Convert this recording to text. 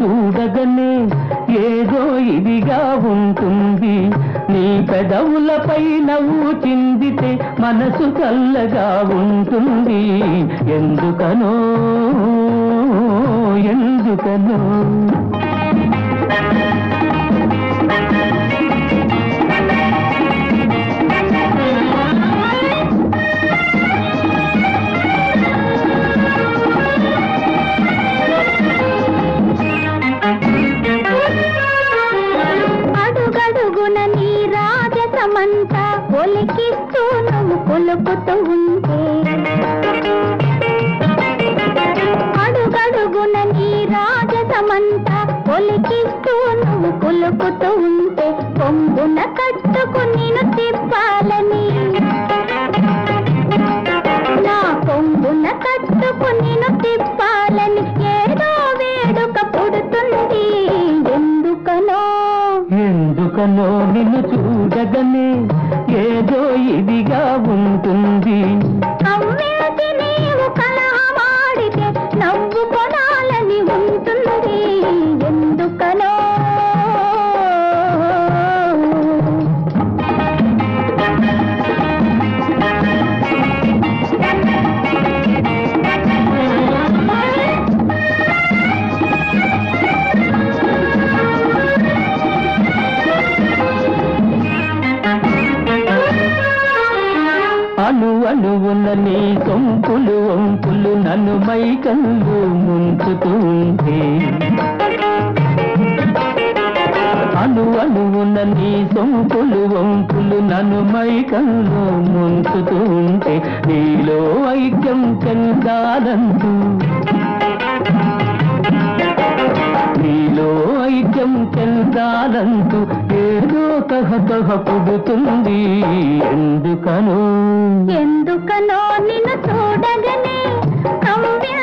చూడగనే ఏదో ఇదిగా ఉంటుంది నీ పెదవులపై నవ్వు చిందితే మనసు చల్లగా ఉంటుంది ఎందుకనో ఎందుకనో అడుగడుగున నీ రాజసమంతా ఒలికిస్తూ నువ్వు కొలుకుతూ ఉంటే అడుగడుగున నీ రాజసమంతా ఒలికిస్తూ నువ్వు కొలుకుతూ ఉంటే కొంగున కట్టుకు నేను తిప్పాలని నా కొంగున కట్టుకు నేను తిప్పాలని ఏదో వేడుక పుడుతుంది ఎందుకనో ఎందుకనో నిన్ను చూడగనే ఏదో ఇదిగా ఉంటుంది అమ్మేది నీవు కలహమాడితే నవ్వు కొనాలని ఉంటుంది ఎందుకనో అణు అణువున నీ సొంపులు వంపులు నన్ను మైకల్లు ముంచుతూ ఉంటే అణు అణువున నీ సొంపులు వంపులు నన్ను మైకల్లు ముంచుతూ ఉంటే నీలో ఐక్యం చెందాలంటూ నీలో ఐక్యం చెందాలంటూ ఏదో తహతహ పుడుతుంది ఎందుకనో ఎందుకనో నిన్ను చూడగనే కమ్మిన